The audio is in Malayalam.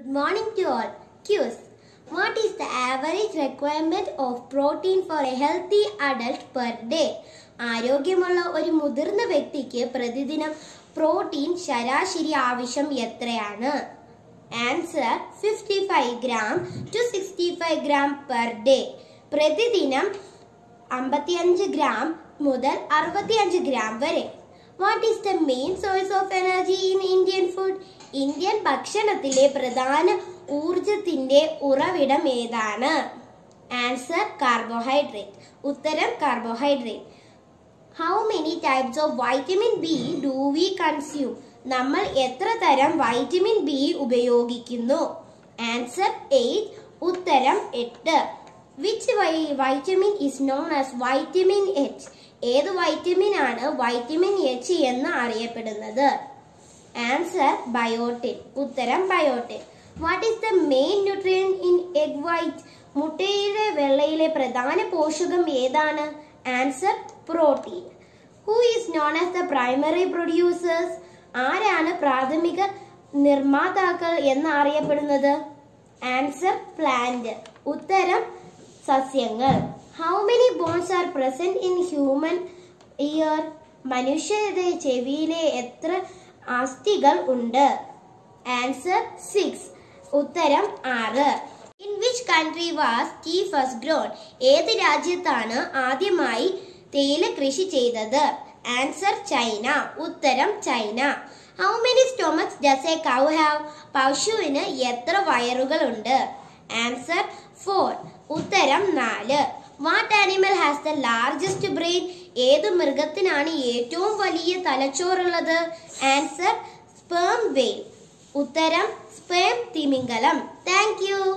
Good morning to all. Quiz. What is the average requirement of protein for a healthy adult per day? ആരോഗ്യമുള്ള ഒരു മുതിർന്ന വ്യക്തിക്ക് പ്രതിദിനം പ്രോട്ടീൻ ശരാശരി ആവശ്യം എത്രയാണ് answer fifty five gram to sixty five gram per day പ്രതിദിനം അമ്പത്തിയഞ്ച് ഗ്രാം മുതൽ അറുപത്തിയഞ്ച് ഗ്രാം വരെ what is the main source of energy in Indian food Indian ഭക്ഷണത്തിലെ പ്രധാന ഊർജത്തിന്റെ ഉറവിടം ഏതാണ് ആൻസർ കാർബോഹൈഡ്രേറ്റ് ഉത്തരം carbohydrate how many types of vitamin B do we consume നമ്മൾ എത്ര തരം വൈറ്റമിൻ ബി ഉപയോഗിക്കുന്നു ആൻസർ എയ്റ്റ് ഉത്തരം എട്ട് which vitamin is known as vitamin H ഏത് വൈറ്റമിൻ ആണ് വൈറ്റമിൻ എച്ച് എന്ന് അറിയപ്പെടുന്നത് ആൻസർ ബയോട്ടിൻ ഉത്തരം biotin what is the main nutrient in egg white മുട്ടയുടെ വെള്ളയിലെ പ്രധാന പോഷകം ഏതാണ് answer protein who is known as the primary producers ആരാണ് പ്രാഥമിക നിർമ്മാതാക്കൾ എന്ന് അറിയപ്പെടുന്നത് ആൻസർ പ്ലാന്റ് ഉത്തരം സസ്യങ്ങൾ how many bones are present in human ear മനുഷ്യരുടെ ചെവിയിലെ എത്ര അസ്ഥികൾ ഉണ്ട് ആൻസർ സിക്സ് ഉത്തരം ആറ് in which country was tea first grown ഏത് രാജ്യത്താണ് ആദ്യമായി തേയില കൃഷി ചെയ്തത് ആൻസർ ചൈന ഉത്തരം China how many stomachs does a cow have പശുവിന് എത്ര വയറുകൾ ഉണ്ട് ആൻസർ ഫോർ ഉത്തരം നാല് what animal has the largest brain ഏത് മൃഗത്തിനാണ് ഏറ്റവും വലിയ തലച്ചോറുള്ളത് ആൻസർ സ്പേം വെയിൽ ഉത്തരം സ്പേം തിമിംഗലം താങ്ക് യു